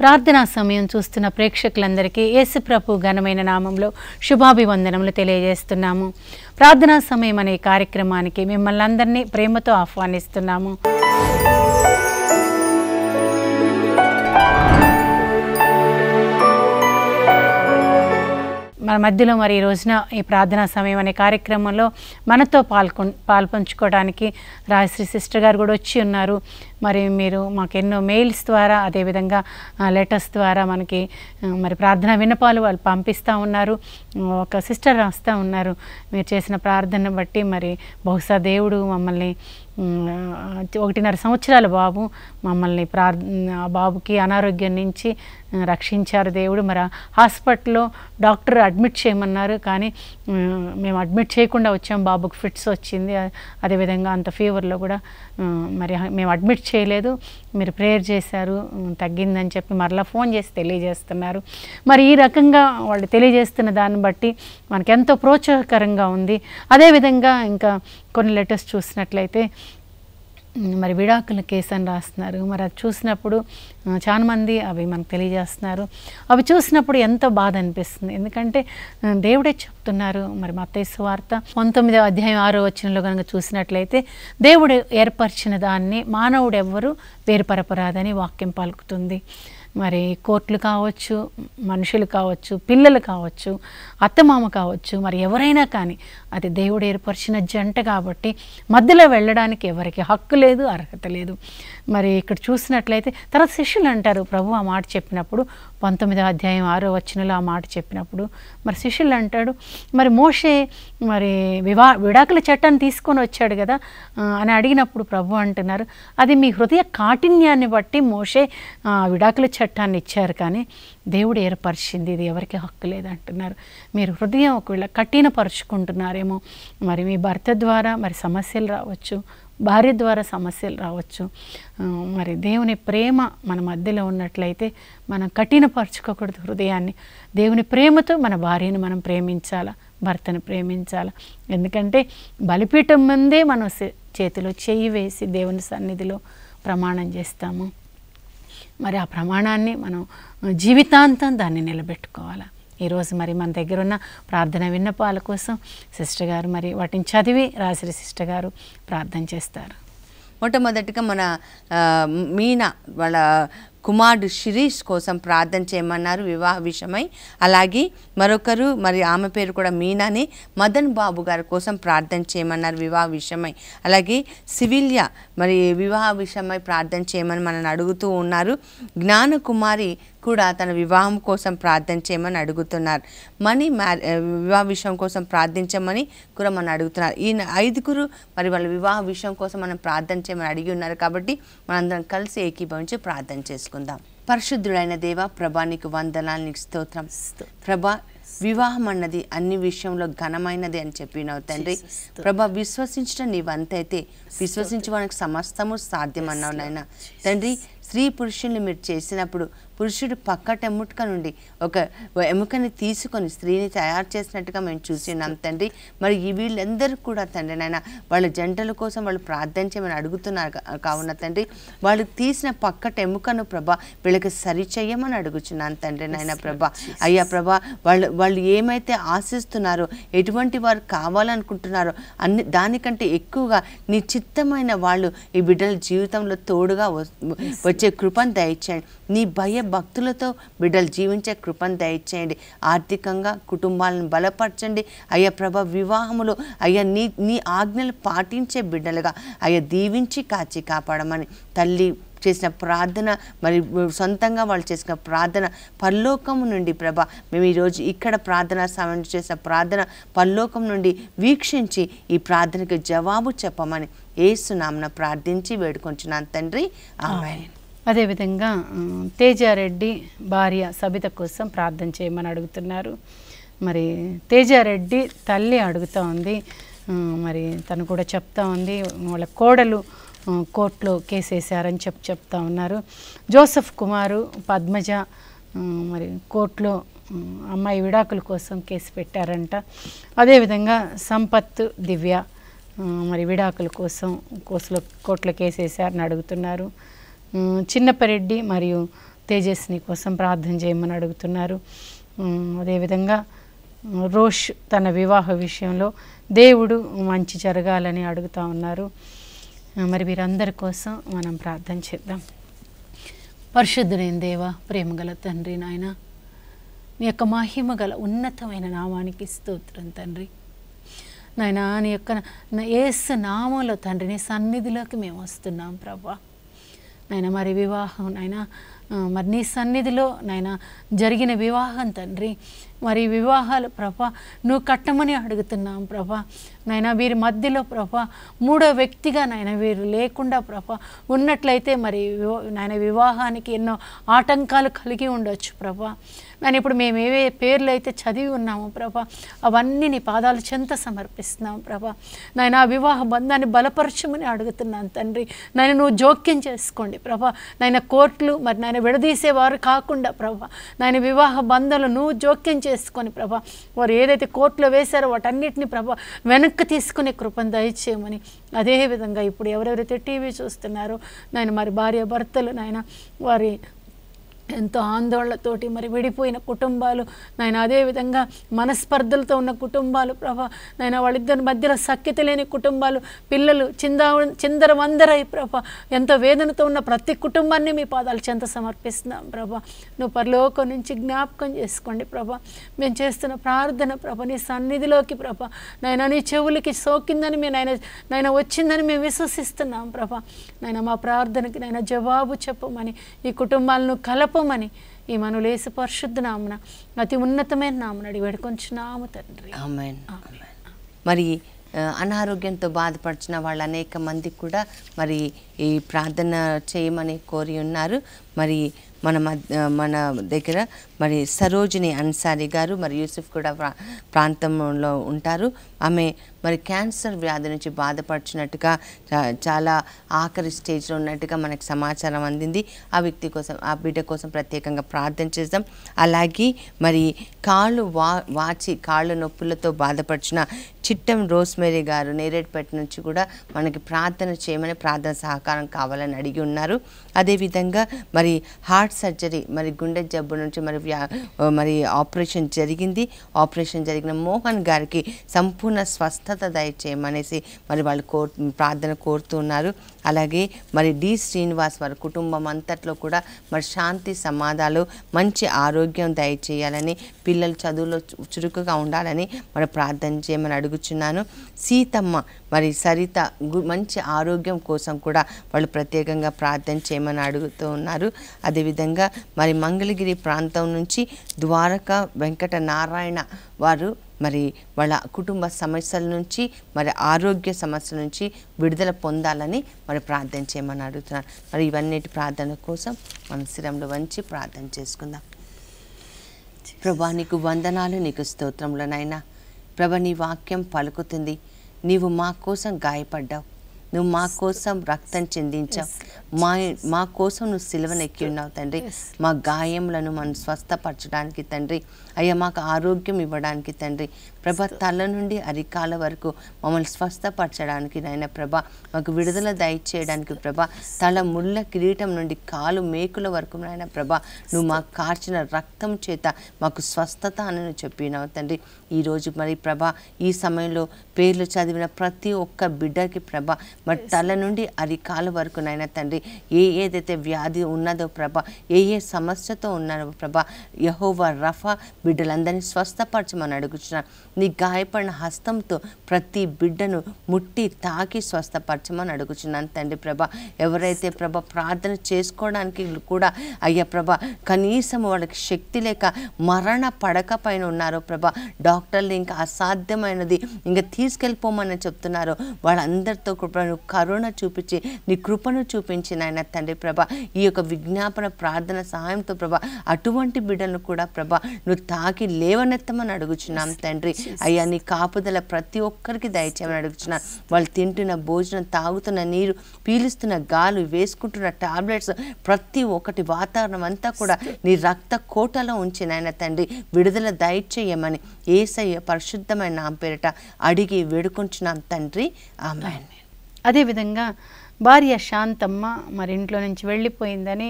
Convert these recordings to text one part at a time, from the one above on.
ప్రార్థనా సమయం చూస్తున్న ప్రేక్షకులందరికీ యేసు ప్రభు ఘనమైన నామంలో శుభాభివందనములు తెలియజేస్తున్నాము ప్రార్థనా సమయం అనే కార్యక్రమానికి మిమ్మల్ని అందరినీ ప్రేమతో ఆహ్వానిస్తున్నాము మన మధ్యలో మరి ఈ రోజున ఈ ప్రార్థనా సమయం అనే కార్యక్రమంలో మనతో పాల్గొ పాల్పంచుకోవడానికి రాజశ్రీ సిస్టర్ గారు కూడా వచ్చి ఉన్నారు మరి మీరు మాకు ఎన్నో మెయిల్స్ ద్వారా అదేవిధంగా లెటర్స్ ద్వారా మనకి ఆ, మరి ప్రార్థనా విన్నపాలు వాళ్ళు పంపిస్తూ ఉన్నారు ఒక సిస్టర్ రాస్తూ ఉన్నారు మీరు చేసిన ప్రార్థన బట్టి మరి బహుశా దేవుడు మమ్మల్ని ఉమ్, ఒకటిన్నర సంవత్సరాల బాబు మమ్మల్ని ప్రార్థ ఆ బాబుకి అనారోగ్యం నుంచి ఆ, రక్షించారు దేవుడు మరి ఆ హాస్పిటల్లో డాక్టర్ అడ్మిట్ చేయమన్నారు కానీ ఉమ్, మేము అడ్మిట్ చేయకుండా వచ్చాం బాబుకి ఫిట్స్ వచ్చింది ఆ- అదేవిధంగా అంత ఫీవర్లో కూడా ఉమ్, మరి మేము అడ్మిట్ చేయలేదు మీరు ప్రేయర్ చేశారు ఉమ్, తగ్గిందని చెప్పి మరలా ఫోన్ చేసి తెలియజేస్తున్నారు మరి ఈ రకంగా వాళ్ళు తెలియజేస్తున్న దాన్ని బట్టి మనకి ఎంతో ప్రోత్సాహకరంగా ఉంది అదేవిధంగా ఇంకా కొన్ని లెటర్స్ చూసినట్లయితే ఉమ్, మరి విడాకుల కేసు అని రాస్తున్నారు మరి అది చూసినప్పుడు ఆ, చాలా మంది అవి మనకు తెలియజేస్తున్నారు అవి చూసినప్పుడు ఎంతో బాధ అనిపిస్తుంది ఎందుకంటే ఆ, దేవుడే చెప్తున్నారు మరి మత్తయి వార్త పంతొమ్మిదవ అధ్యాయం ఆరో వచనంలో కనుక చూసినట్లయితే దేవుడు ఏర్పరిచిన దాన్ని మానవుడు ఎవ్వరూ వేరుపరపరాదని వాక్యం పలుకుతుంది మరి కోర్టులు కావచ్చు మనుషులు కావచ్చు పిల్లలు కావచ్చు అత్తమామ కావచ్చు మరి ఎవరైనా కానీ అది దేవుడు ఏర్పరిచిన జంట కాబట్టి మధ్యలో వెళ్ళడానికి ఎవరికి హక్కు లేదు అర్హత లేదు మరి ఇక్కడ చూసినట్లయితే తర్వాత శిష్యులు అంటారు ప్రభు ఆ మాట చెప్పినప్పుడు పంతొమ్మిదవ అధ్యాయం ఆరో వచనంలో ఆ మాట చెప్పినప్పుడు మరి శిష్యులు అంటాడు మరి మోషే మరి వివా విడాకుల చట్టాన్ని తీసుకొని వచ్చాడు కదా ఆ, అని అడిగినప్పుడు ప్రభు అంటున్నారు అది మీ హృదయ కాఠిన్యాన్ని బట్టి మోషే ఆ, విడాకుల చట్టాన్ని ఇచ్చారు కానీ దేవుడు ఏర్పరిచింది ఇది ఎవరికి హక్కు లేదు అంటున్నారు మీరు హృదయం ఒకవేళ కఠినపరుచుకుంటున్నారేమో మరి మీ భర్త ద్వారా మరి సమస్యలు రావచ్చు భార్య ద్వారా సమస్యలు రావచ్చు ఆ, మరి దేవుని ప్రేమ మన మధ్యలో ఉన్నట్లయితే మనం కఠినపరచుకోకూడదు హృదయాన్ని దేవుని ప్రేమతో మన భార్యను మనం ప్రేమించాలా భర్తను ప్రేమించాలా ఎందుకంటే బలిపీఠం ముందే మనం సే- చేతిలో చెయ్యి వేసి దేవుని సన్నిధిలో ప్రమాణం చేస్తాము మరి ఆ ప్రమాణాన్ని మనం జీవితాంతం దాన్ని నిలబెట్టుకోవాలి ఈరోజు మరి మన దగ్గర ఉన్న ప్రార్థన విన్నపాల కోసం సిస్టర్ గారు మరి వాటిని చదివి రాసిన సిస్టర్ గారు ప్రార్థన చేస్తారు మొట్టమొదటిగా మన ఆ, మీనా వాళ్ళ కుమారుడు శిరీష్ కోసం ప్రార్థన చేయమన్నారు వివాహ విషయమై అలాగే మరొకరు మరి ఆమె పేరు కూడా మీనాని మదన్ బాబు గారి కోసం ప్రార్థన చేయమన్నారు వివాహ విషయమై అలాగే సివిలియా మరి వివాహ విషయమై ప్రార్థన చేయమని మనల్ని అడుగుతూ ఉన్నారు జ్ఞాన కుమారి కూడా తన వివాహం కోసం ప్రార్థన చేయమని అడుగుతున్నారు మనీ మ్యార వివాహ విషయం కోసం ప్రార్థించమని కూడా మనం అడుగుతున్నారు ఈ ఐదుగురు మరి వాళ్ళ వివాహ విషయం కోసం మనం ప్రార్థన చేయమని అడిగి ఉన్నారు కాబట్టి మనందరం కలిసి ఏకీభవించి ప్రార్థన చేసుకుందాం పరిశుద్ధుడైన దేవ ప్రభా నీకు వందనాలు నీకు స్తోత్రం ప్రభా వివాహం అన్నది అన్ని విషయంలో ఘనమైనది అని చెప్పినావు తండ్రి ప్రభా విశ్వసించడం నీవంతైతే విశ్వసించి వానికి సమస్తము సాధ్యం అన్నావు నాయన తండ్రి స్త్రీ పురుషుల్ని మీరు చేసినప్పుడు పురుషుడు పక్కటెముట్క నుండి ఒక ఎముకని తీసుకొని స్త్రీని తయారు చేసినట్టుగా మేము చూసి ఉన్నాం తండ్రి మరి ఈ వీళ్ళందరూ కూడా తండ్రి నాయన వాళ్ళ జంటల కోసం వాళ్ళు ప్రార్థన చేయమని అడుగుతున్నారు కా- కావున తండ్రి వాళ్ళు తీసిన పక్కట ఎముకను ప్రభా వీళ్ళకి సరి చెయ్యమని అడుగుచున్నాను తండ్రి నాయన ప్రభా అయ్యా ప్రభా వాళ్ళు వాళ్ళు ఏమైతే ఆశిస్తున్నారో ఎటువంటి వారు కావాలనుకుంటున్నారో అన్ని దానికంటే ఎక్కువగా నీ చిత్తమైన వాళ్ళు ఈ బిడ్డల జీవితంలో తోడుగా వ- వచ్చే కృపను దయచేయండి నీ భయ భక్తులతో బిడ్డలు జీవించే కృపను దయచేయండి ఆర్థికంగా కుటుంబాలను బలపరచండి అయ్యా ప్రభ వివాహములో అయ్యా నీ నీ ఆజ్ఞలు పాటించే బిడ్డలుగా అయ్యా దీవించి కాచి కాపాడమని తల్లి చేసిన ప్రార్థన మరి సొంతంగా వాళ్ళు చేసిన ప్రార్థన పరలోకం నుండి ప్రభ మేము ఈరోజు ఇక్కడ ప్రార్థన సమయం చేసిన ప్రార్థన పరలోకం నుండి వీక్షించి ఈ ప్రార్థనకి జవాబు చెప్పమని ఏసునామన ప్రార్థించి వేడుకొంచున్నాను తండ్రి ఆమె అదేవిధంగా ఆ, తేజారెడ్డి భార్య సబిత కోసం ప్రార్థన చేయమని అడుగుతున్నారు మరి తేజారెడ్డి తల్లి అడుగుతూ ఉంది ఆ, మరి తను కూడా చెప్తా ఉంది వాళ్ళ కోడలు ఆ, కోర్టులో కేసు వేశారని చెప్పి చెప్తా ఉన్నారు జోసఫ్ కుమారు పద్మజ ఆ, మరి కోర్టులో ఆ, అమ్మాయి విడాకుల కోసం కేసు పెట్టారంట అదేవిధంగా సంపత్ దివ్య ఆ, మరి విడాకుల కోసం కోర్టులో కోర్టులో కేసు వేశారని అడుగుతున్నారు ఉమ్, చిన్నపరెడ్డి మరియు తేజస్ని కోసం ప్రార్థన చేయమని అడుగుతున్నారు ఉమ్, అదేవిధంగా ఉమ్, రోష్ తన వివాహ విషయంలో దేవుడు మంచి జరగాలని అడుగుతా ఉన్నారు ఆ, మరి వీరందరి కోసం మనం ప్రార్థన చేద్దాం పరిశుద్ధుడైన దేవ ప్రేమగల తండ్రి నాయన నీ యొక్క మహిమ గల ఉన్నతమైన నామానికి స్తోత్రం తండ్రి నాయనా నీ యొక్క నా- యేసు నామంలో తండ్రి నీ సన్నిధిలోకి మేము వస్తున్నాం ప్రభా నాయన మరి వివాహం నాయన ఆ, మరి నీ సన్నిధిలో నాయన జరిగిన వివాహం తండ్రి మరి ఈ వివాహాలు ప్రభా నువ్వు కట్టమని అడుగుతున్నాం ప్రభా నాయన వీరి మధ్యలో ప్రభా మూడో వ్యక్తిగా నాయన వీరు లేకుండా ప్రభా ఉన్నట్లయితే మరి వివా- నాయన వివాహానికి ఎన్నో ఆటంకాలు కలిగి ఉండొచ్చు ప్రభా నేను ఇప్పుడు మేము ఏవే పేర్లు అయితే చదివి ఉన్నామో ప్రభా అవన్నీ నీ పాదాలు చెంత సమర్పిస్తున్నాం ప్రభా నాయన ఆ వివాహ బంధాన్ని బలపరచమని అడుగుతున్నాను తండ్రి నాయన నువ్వు జోక్యం చేసుకోండి ప్రభా నాయన కోర్టులు మరి నాయన విడదీసేవారు కాకుండా ప్రభా నాయన వివాహ బంధాలు నువ్వు జోక్యం చేసుకొని ప్రభా వారు ఏదైతే కోర్టులో వేశారో వాటన్నిటిని ప్రభా వెనక్కి తీసుకునే కృపను దయచేయమని అదేవిధంగా ఇప్పుడు ఎవరెవరైతే టీవీ చూస్తున్నారో నాయన మరి భార్య భర్తలు నాయన వారి ఎంతో ఆందోళనతోటి మరి విడిపోయిన కుటుంబాలు నాయన అదేవిధంగా మనస్పర్ధలతో ఉన్న కుటుంబాలు ప్రభా నాయన వాళ్ళిద్దరి మధ్యలో సఖ్యత లేని కుటుంబాలు పిల్లలు చిందా చిందర వందరై ప్రభా ఎంతో వేదనతో ఉన్న ప్రతి కుటుంబాన్ని మీ పాదాలు చెంత సమర్పిస్తున్నాం ప్రభా నువ్వు పరలోకం నుంచి జ్ఞాపకం చేసుకోండి ప్రభా మేము చేస్తున్న ప్రార్థన ప్రభా నీ సన్నిధిలోకి ప్రభా నాయన నీ చెవులకి సోకిందని మేము నాయన నాయన వచ్చిందని మేము విశ్వసిస్తున్నాం ప్రభా నాయన మా ప్రార్థనకి నాయన జవాబు చెప్పమని ఈ కుటుంబాలను కలపమని ఈ మనులేసు పరిశుద్ధ నామున అతి ఉన్నతమైన నామున అడిగి వేడుకొంచున్నాము తండ్రి ఆమెన్ మరి ఆ, అనారోగ్యంతో బాధపడుచున్న వాళ్ళు అనేక మంది కూడా మరి ఈ ప్రార్థన చేయమని కోరి ఉన్నారు మరి మన మధ్య మన దగ్గర మరి సరోజిని అన్సారీ గారు మరి యూసుఫ్ కూడా ప్రా ప్రాంతంలో ఉంటారు ఆమె మరి క్యాన్సర్ వ్యాధి నుంచి బాధపడుచున్నట్టుగా చా- చాలా ఆఖరి స్టేజ్లో ఉన్నట్టుగా మనకు సమాచారం అందింది ఆ వ్యక్తి కోసం ఆ బిడ్డ కోసం ప్రత్యేకంగా ప్రార్థన చేద్దాం అలాగే మరి కాళ్ళు వా వాచి కాళ్ళు నొప్పులతో బాధపడుచున్న చిట్టం రోస్మేరీ గారు నేరేడుపేట నుంచి కూడా మనకి ప్రార్థన చేయమని ప్రార్థన సహకారం కావాలని అడిగి ఉన్నారు అదేవిధంగా మరి హార్ట్ సర్జరీ మరి గుండె జబ్బు నుంచి మరి వ్యా మరి ఆపరేషన్ జరిగింది ఆపరేషన్ జరిగిన మోహన్ గారికి సంపూర్ణ స్వస్థత దయచేయమనేసి మరి వాళ్ళు కోర్ ప్రార్థన కోరుతూ ఉన్నారు అలాగే మరి డి శ్రీనివాస్ వారి కుటుంబం అంతట్లో కూడా మరి శాంతి సమాధాలు మంచి ఆరోగ్యం దయచేయాలని పిల్లలు చదువులో చు- చురుకుగా ఉండాలని మరి ప్రార్థన చేయమని అడుగుచున్నాను సీతమ్మ మరి సరిత గు- మంచి ఆరోగ్యం కోసం కూడా వాళ్ళు ప్రత్యేకంగా ప్రార్థన చేయమని అడుగుతూ ఉన్నారు అదేవిధంగా మరి మంగళగిరి ప్రాంతం నుంచి ద్వారక వెంకట నారాయణ వారు మరి వాళ్ళ కుటుంబ సమస్యల నుంచి మరి ఆరోగ్య సమస్యల నుంచి విడుదల పొందాలని మరి ప్రార్థన చేయమని అడుగుతున్నారు మరి ఇవన్నిటి ప్రార్థన కోసం మన శిరంలో వంచి ప్రార్థన చేసుకుందాం ప్రభా నీకు వందనాలు నీకు స్తోత్రములనైనా ప్రభ నీ వాక్యం పలుకుతుంది నీవు మా కోసం గాయపడ్డావు నువ్వు మా కోసం రక్తం చెందించావు మా మా కోసం నువ్వు సిలువనెక్కి ఉన్నావు తండ్రి మా గాయములను మనం స్వస్థపరచడానికి తండ్రి అయ్యా మాకు ఆరోగ్యం ఇవ్వడానికి తండ్రి ప్రభ తల నుండి అరికాల వరకు మమ్మల్ని స్వస్థపరచడానికి నాయన ప్రభ మాకు విడుదల దయచేయడానికి ప్రభ తల ముళ్ళ కిరీటం నుండి కాలు మేకుల వరకు నాయన ప్రభ నువ్వు మాకు కార్చిన రక్తం చేత మాకు స్వస్థత అని నువ్వు చెప్పినావు తండ్రి ఈరోజు మరి ప్రభ ఈ సమయంలో పేర్లు చదివిన ప్రతి ఒక్క బిడ్డకి ప్రభ మరి తల నుండి అరికాల వరకు నాయన తండ్రి ఏ ఏదైతే వ్యాధి ఉన్నదో ప్రభ ఏ ఏ సమస్యతో ఉన్నారో ప్రభ యహోవా రఫా బిడ్డలందరినీ స్వస్థపరచమని అడుగుతున్నాను నీ గాయపడిన హస్తంతో ప్రతి బిడ్డను ముట్టి తాకి స్వస్థపరచమని అడుగుచున్నాను తండ్రి ప్రభ ఎవరైతే ప్రభ ప్రార్థన చేసుకోవడానికి కూడా అయ్యా ప్రభ కనీసం వాళ్ళకి శక్తి లేక మరణ పడక పైన ఉన్నారో ప్రభ డాక్టర్లు ఇంకా అసాధ్యమైనది ఇంకా తీసుకెళ్ళిపోమని చెప్తున్నారో వాళ్ళందరితో కృప నువ్వు కరుణ చూపించి నీ కృపను చూపించి నాయన తండ్రి ప్రభ ఈ యొక్క విజ్ఞాపన ప్రార్థన సహాయంతో ప్రభ అటువంటి బిడ్డలను కూడా ప్రభ నువ్వు తాకి లేవనెత్తమని అడుగుచున్నాం తండ్రి అయ్యా నీ కాపుదల ప్రతి ఒక్కరికి దయచేయమని అడుగుచున్నాను వాళ్ళు తింటున్న భోజనం తాగుతున్న నీరు పీలుస్తున్న గాలు వేసుకుంటున్న టాబ్లెట్స్ ప్రతి ఒక్కటి వాతావరణం అంతా కూడా నీ రక్త కోటలో ఉంచి నాయన తండ్రి విడుదల దయచేయమని ఏసయ్య పరిశుద్ధమైన నామ పేరిట అడిగి వేడుకుంటున్నాం తండ్రి ఆమె అదేవిధంగా భార్య శాంతమ్మ మరి ఇంట్లో నుంచి వెళ్ళిపోయిందని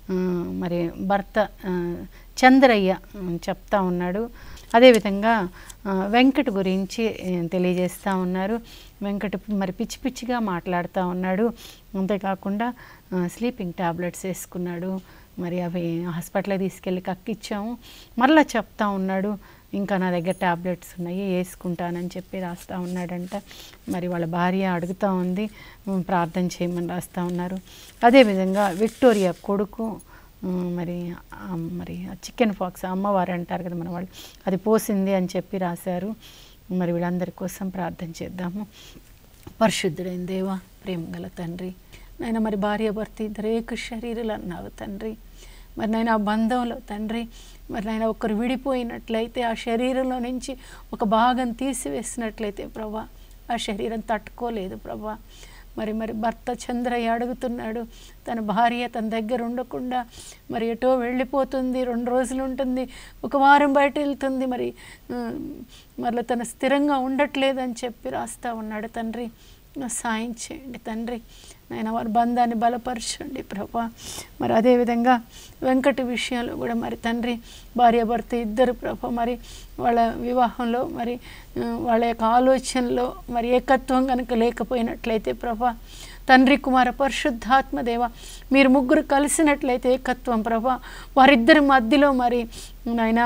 ఆ, మరి భర్త ఆ, చంద్రయ్య ఆ, చెప్తా ఉన్నాడు అదేవిధంగా ఆ, వెంకట్ గురించి ఆ, తెలియజేస్తూ ఉన్నారు వెంకట్ మరి పిచ్చి పిచ్చిగా మాట్లాడుతూ ఉన్నాడు అంతేకాకుండా ఆ, స్లీపింగ్ టాబ్లెట్స్ వేసుకున్నాడు మరి అవి హాస్పిటల్కి తీసుకెళ్ళి కక్కిచ్చాము మరలా చెప్తా ఉన్నాడు ఇంకా నా దగ్గర టాబ్లెట్స్ ఉన్నాయి వేసుకుంటానని చెప్పి రాస్తూ ఉన్నాడంట మరి వాళ్ళ భార్య అడుగుతూ ఉంది ఉమ్, ప్రార్థన చేయమని రాస్తూ ఉన్నారు అదేవిధంగా విక్టోరియా కొడుకు ఉమ్, మరి ఆ, మరి చికెన్ ఫాక్స్ అమ్మవారు అంటారు కదా మన వాళ్ళు అది పోసింది అని చెప్పి రాశారు మరి వీళ్ళందరి కోసం ప్రార్థన చేద్దాము పరిశుద్ధుడైన దేవ ప్రేమ గల తండ్రి నాయన మరి భార్య భర్త ఇద్దరు ఏక శరీరాలు అన్నావు తండ్రి మరి నాయన ఆ బంధంలో తండ్రి మరి నాయన ఒకరు విడిపోయినట్లయితే ఆ శరీరంలో నుంచి ఒక భాగం తీసివేసినట్లయితే ప్రభా ఆ శరీరం తట్టుకోలేదు ప్రభా మరి మరి భర్త చంద్రయ్య అడుగుతున్నాడు తన భార్య తన దగ్గర ఉండకుండా మరి ఎటో వెళ్ళిపోతుంది రెండు రోజులు ఉంటుంది ఒక వారం బయట వెళ్తుంది మరి ఉమ్, మరలా తన స్థిరంగా ఉండట్లేదు అని చెప్పి రాస్తా ఉన్నాడు తండ్రి నా సాయం చేయండి తండ్రి నాయన వారి బంధాన్ని బలపరచండి ప్రభా మరి అదేవిధంగా వెంకట విషయంలో కూడా మరి తండ్రి భార్య భర్త ఇద్దరు ప్రభా మరి వాళ్ళ వివాహంలో మరి ఆ, వాళ్ళ యొక్క ఆలోచనలో మరి ఏకత్వం కనుక లేకపోయినట్లయితే ప్రభా తండ్రి కుమార పరిశుద్ధాత్మ దేవ మీరు ముగ్గురు కలిసినట్లయితే ఏకత్వం ప్రభా వారిద్దరి మధ్యలో మరి నాయన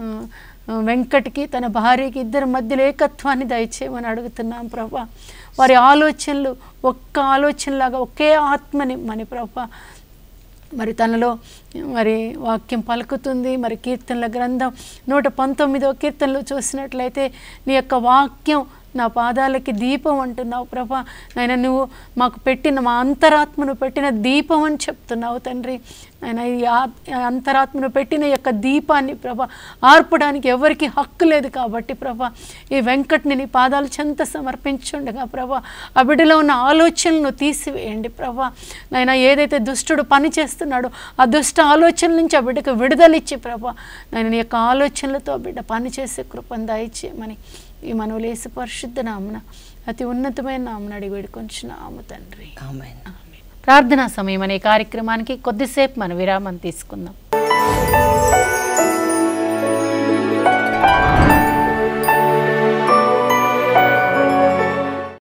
వెంకట్కి తన భార్యకి ఇద్దరి మధ్యలో ఏకత్వాన్ని దయచేయమని అడుగుతున్నాం ప్రభా వారి ఆలోచనలు ఒక్క ఆలోచనలాగా ఒకే ఆత్మని మన ప్రభా మరి తనలో మరి వాక్యం పలుకుతుంది మరి కీర్తనల గ్రంథం నూట పంతొమ్మిదో కీర్తనలో చూసినట్లయితే నీ యొక్క వాక్యం నా పాదాలకి దీపం అంటున్నావు ప్రభా నాయన నువ్వు మాకు పెట్టిన మా అంతరాత్మను పెట్టిన దీపం అని చెప్తున్నావు తండ్రి నాయన ఈ ఆ- అంతరాత్మను పెట్టిన ఈ యొక్క దీపాన్ని ప్రభా ఆర్పడానికి ఎవరికి హక్కు లేదు కాబట్టి ప్రభా ఈ వెంకట్ని నీ పాదాలు చెంత సమర్పించుండగా ప్రభా ఆ బిడ్డలో ఉన్న ఆలోచనలను తీసివేయండి ప్రభా నాయన ఏదైతే దుష్టుడు పని చేస్తున్నాడో ఆ దుష్ట ఆలోచన నుంచి ఆ బిడ్డకు విడుదలిచ్చి ప్రభా నేను నీ యొక్క ఆలోచనలతో ఆ బిడ్డ పని చేసే కృపను దయచేయమని ఈ మనవులేసి పరిశుద్ధ నామున అతి ఉన్నతమైన నామున అడిగి వేడుకొంచున్నాము తండ్రి ఆమెన్ ప్రార్థనా సమయం అనే కార్యక్రమానికి కొద్దిసేపు మన విరామం తీసుకుందాం